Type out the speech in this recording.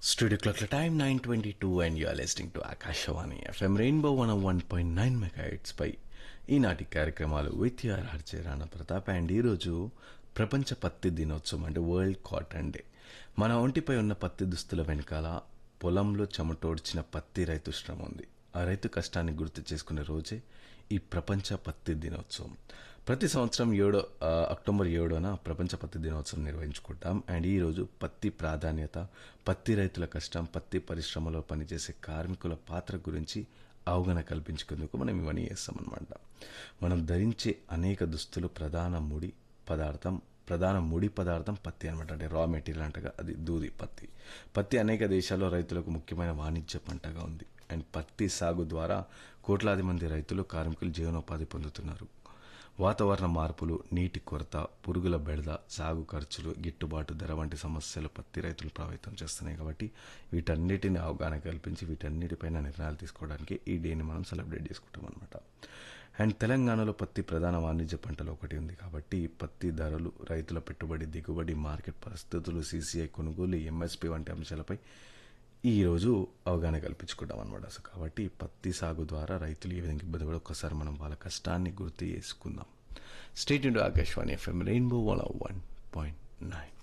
Studio clock time 922 and you are listening to Akashawani FM Rainbow 101.9 megahertz పై ఈనాటి కార్యక్రమాలు with your హర్చే Rana Pratap and ఈరోజు ప్రపంచ పత్తి దినోత్సవం అంటే వరల్డ్ కాటన్ డే మన ఒంటిపై ఉన్న పత్తి దుస్తుల వెనకాల పొలంలో చెమటోడ్చిన పత్తి రైతు శ్రమ ఉంది ఆ రైతు కష్టాన్ని గుర్తు చేసుకునే రోజే ఈ ప్రపంచ పత్తి దినోత్సవం ప్రతి సంవత్సరం ఏడో ఆ, అక్టోబర్ ఏడోన ప్రపంచ పత్తి దినోత్సవం నిర్వహించుకుంటాం అండ్ ఈ రోజు పత్తి ప్రాధాన్యత పత్తి రైతుల కష్టం పత్తి పరిశ్రమలో పనిచేసే కార్మికుల పాత్ర గురించి అవగాహన కల్పించుకుందుకు మనం ఇవన్నీ చేస్తామన్నమాట మనం ధరించే అనేక దుస్తులు ప్రధాన ముడి పదార్థం ప్రధాన ముడి పదార్థం పత్తి అనమాట అంటే రా మెటీరియల్ అంటగా అది దూది పత్తి పత్తి అనేక దేశాల్లో రైతులకు ముఖ్యమైన వాణిజ్య పంటగా ఉంది అండ్ పత్తి సాగు ద్వారా కోట్లాది మంది రైతులు కార్మికులు జీవనోపాధి పొందుతున్నారు వాతావరణ మార్పులు నీటి కొరత పురుగుల బెడద సాగు ఖర్చులు గిట్టుబాటు ధర వంటి సమస్యలు పత్తి రైతులు ప్రభావితం చేస్తున్నాయి కాబట్టి వీటన్నిటిని అవగాహన కల్పించి వీటన్నిటిపైన నిర్ణయాలు తీసుకోవడానికి ఈ డేని మనం సెలబ్రేట్ చేసుకుంటాం అనమాట అండ్ తెలంగాణలో పత్తి ప్రధాన వాణిజ్య పంటలో ఒకటి ఉంది కాబట్టి పత్తి ధరలు రైతుల పెట్టుబడి దిగుబడి మార్కెట్ పరిస్థితులు సీసీఐ కొనుగోలు ఎంఎస్పి వంటి అంశాలపై ఈ రోజు అవగాహన కల్పించుకుంటాం అనమాట సో కాబట్టి పత్తి సాగు ద్వారా రైతులు ఏ విధంగా ఇబ్బంది పడి ఒక్కసారి మనం వాళ్ళ కష్టాన్ని గుర్తు చేసుకుందాం state into Akashvani F M rainbow one one point nine